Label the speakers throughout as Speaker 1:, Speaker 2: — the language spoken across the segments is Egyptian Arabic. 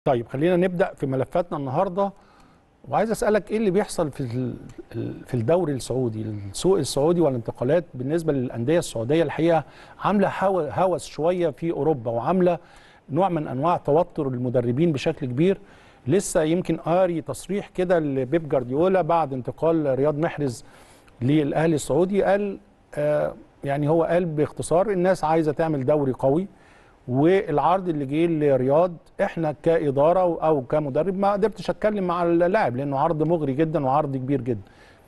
Speaker 1: طيب خلينا نبدا في ملفاتنا النهارده وعايز اسالك ايه اللي بيحصل في ال- ال- في الدوري السعودي السوق السعودي والانتقالات بالنسبه للانديه السعوديه الحقيقه عامله هو- هوس شويه في اوروبا وعامله نوع من انواع توتر المدربين بشكل كبير لسه يمكن قاري تصريح كده لبيب جارديولا بعد انتقال رياض محرز للاهلي السعودي قال آه يعني هو قال باختصار الناس عايزه تعمل دوري قوي والعرض اللي جه لرياض احنا كاداره او كمدرب ما قدرتش اتكلم مع اللاعب لانه عرض مغري جدا وعرض كبير جدا.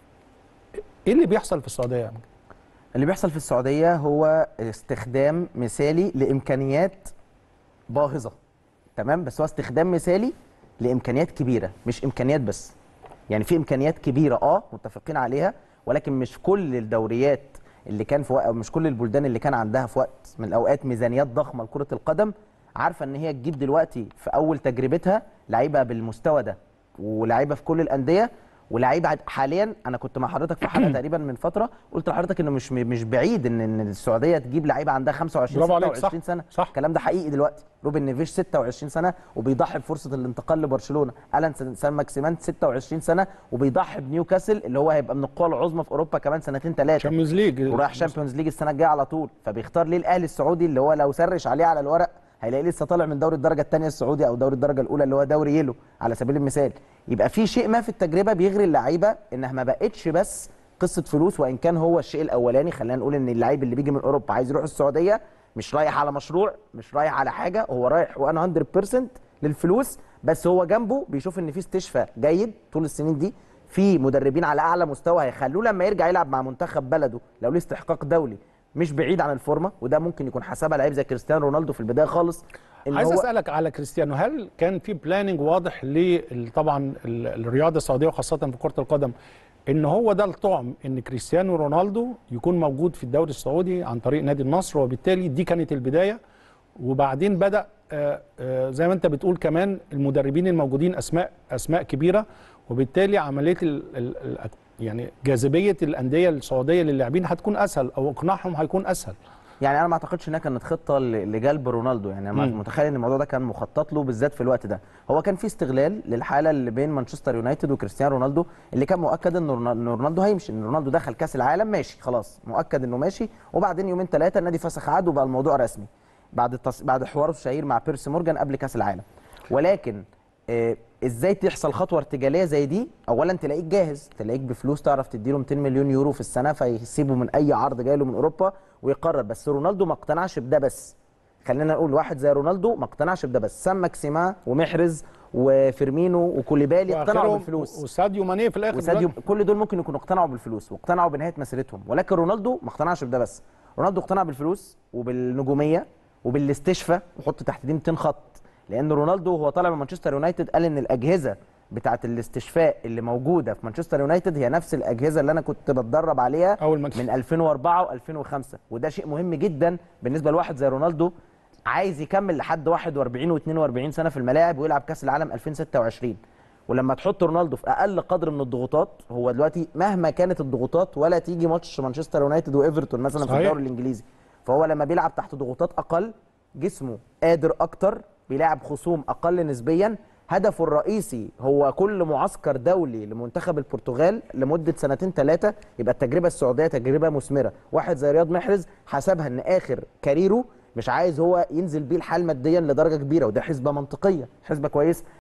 Speaker 1: ايه اللي بيحصل في السعوديه يا أمجد؟
Speaker 2: اللي بيحصل في السعوديه هو استخدام مثالي لامكانيات باهظه تمام بس هو استخدام مثالي لامكانيات كبيره مش امكانيات بس يعني في امكانيات كبيره اه متفقين عليها ولكن مش كل الدوريات اللي كان في وقت مش كل البلدان اللي كان عندها في وقت من الاوقات ميزانيات ضخمه لكره القدم عارفه ان هي تجيب دلوقتي في اول تجربتها لعيبه بالمستوى ده ولاعيبه في كل الانديه ولاعيبه حاليا انا كنت مع حضرتك في حلقه تقريبا من فتره قلت لحضرتك انه مش مش بعيد ان ان السعوديه تجيب لعيبه عندها 25
Speaker 1: برافو عليك،
Speaker 2: 26
Speaker 1: صح،
Speaker 2: سنه
Speaker 1: صح.
Speaker 2: الكلام ده حقيقي دلوقتي روبن نيفيش 26 سنه وبيضحي بفرصه الانتقال لبرشلونه الان سان سان ماكسيمان 26 سنه وبيضحي بنيوكاسل اللي هو هيبقى من القوى العظمى في اوروبا كمان سنتين ثلاثه
Speaker 1: تشامبيونز ليج
Speaker 2: ورايح شامبيونز ليج السنه الجايه على طول فبيختار ليه الاهلي السعودي اللي هو لو سرش عليه على الورق هيلاقيه لسه طالع من دوري الدرجه الثانيه السعودي او دوري الدرجه الاولى اللي هو دوري يلو على سبيل المثال يبقى في شيء ما في التجربه بيغري اللعيبه انها ما بقتش بس قصه فلوس وان كان هو الشيء الاولاني خلينا نقول ان اللعيب اللي بيجي من اوروبا عايز يروح السعوديه مش رايح على مشروع مش رايح على حاجه هو رايح 100% للفلوس بس هو جنبه بيشوف ان في استشفاء جيد طول السنين دي في مدربين على اعلى مستوى هيخلوه لما يرجع يلعب مع منتخب بلده لو ليه استحقاق دولي مش بعيد عن الفورمه وده ممكن يكون حسابها لعيب زي كريستيانو رونالدو في البدايه خالص ان
Speaker 1: عايز
Speaker 2: هو
Speaker 1: اسالك على كريستيانو هل كان في بلاننج واضح ل طبعا ال- الرياضه السعوديه وخاصه في كره القدم ان هو ده الطعم ان كريستيانو رونالدو يكون موجود في الدوري السعودي عن طريق نادي النصر وبالتالي دي كانت البدايه وبعدين بدا آه، آه، زي ما انت بتقول كمان المدربين الموجودين اسماء اسماء كبيره وبالتالي عمليه ال ال ال يعني جاذبيه الانديه السعوديه للاعبين هتكون اسهل او اقناعهم هيكون اسهل
Speaker 2: يعني انا ما اعتقدش انها كانت خطه ل- لجلب رونالدو يعني انا
Speaker 1: مم.
Speaker 2: متخيل ان الموضوع ده كان مخطط له بالذات في الوقت ده هو كان في استغلال للحاله اللي بين مانشستر يونايتد وكريستيانو رونالدو اللي كان مؤكد ان رونا- إن رونالدو هيمشي ان رونالدو دخل كاس العالم ماشي خلاص مؤكد انه ماشي وبعدين يومين ثلاثه النادي فسخ عقده وبقى الموضوع رسمي بعد التص... بعد حواره الشهير مع بيرسي مورجان قبل كاس العالم ولكن آه، ازاي تحصل خطوه ارتجاليه زي دي اولا تلاقيك جاهز تلاقيك بفلوس تعرف تديله 200 مليون يورو في السنه فيسيبه من اي عرض جاي له من اوروبا ويقرر بس رونالدو ما اقتنعش بده بس خلينا نقول واحد زي رونالدو ما اقتنعش بده بس سام ماكسيما ومحرز وفيرمينو وكوليبالي اقتنعوا
Speaker 1: وآخرهم
Speaker 2: بالفلوس
Speaker 1: وساديو ماني في الاخر
Speaker 2: وساديو
Speaker 1: دلوقتي.
Speaker 2: كل دول ممكن يكونوا اقتنعوا بالفلوس واقتنعوا بنهايه مسيرتهم ولكن رونالدو ما اقتنعش بده بس رونالدو اقتنع بالفلوس وبالنجوميه وبالاستشفاء وحط تحت دي 200 خط لان رونالدو وهو طالع من مانشستر يونايتد قال ان الاجهزه بتاعه الاستشفاء اللي موجوده في مانشستر يونايتد هي نفس الاجهزه اللي انا كنت بتدرب عليها
Speaker 1: اول ما
Speaker 2: من 2004 و2005 وده شيء مهم جدا بالنسبه لواحد زي رونالدو عايز يكمل لحد 41 و42 سنه في الملاعب ويلعب كاس العالم 2026 ولما تحط رونالدو في اقل قدر من الضغوطات هو دلوقتي مهما كانت الضغوطات ولا تيجي ماتش مانشستر يونايتد وايفرتون مثلا في
Speaker 1: صحيح.
Speaker 2: الدوري الانجليزي فهو لما بيلعب تحت ضغوطات اقل جسمه قادر اكتر بيلاعب خصوم اقل نسبيا هدفه الرئيسي هو كل معسكر دولي لمنتخب البرتغال لمده سنتين ثلاثه يبقى التجربه السعوديه تجربه مثمره واحد زي رياض محرز حسبها ان اخر كاريره مش عايز هو ينزل بيه الحال ماديا لدرجه كبيره وده حسبه منطقيه حسبه كويس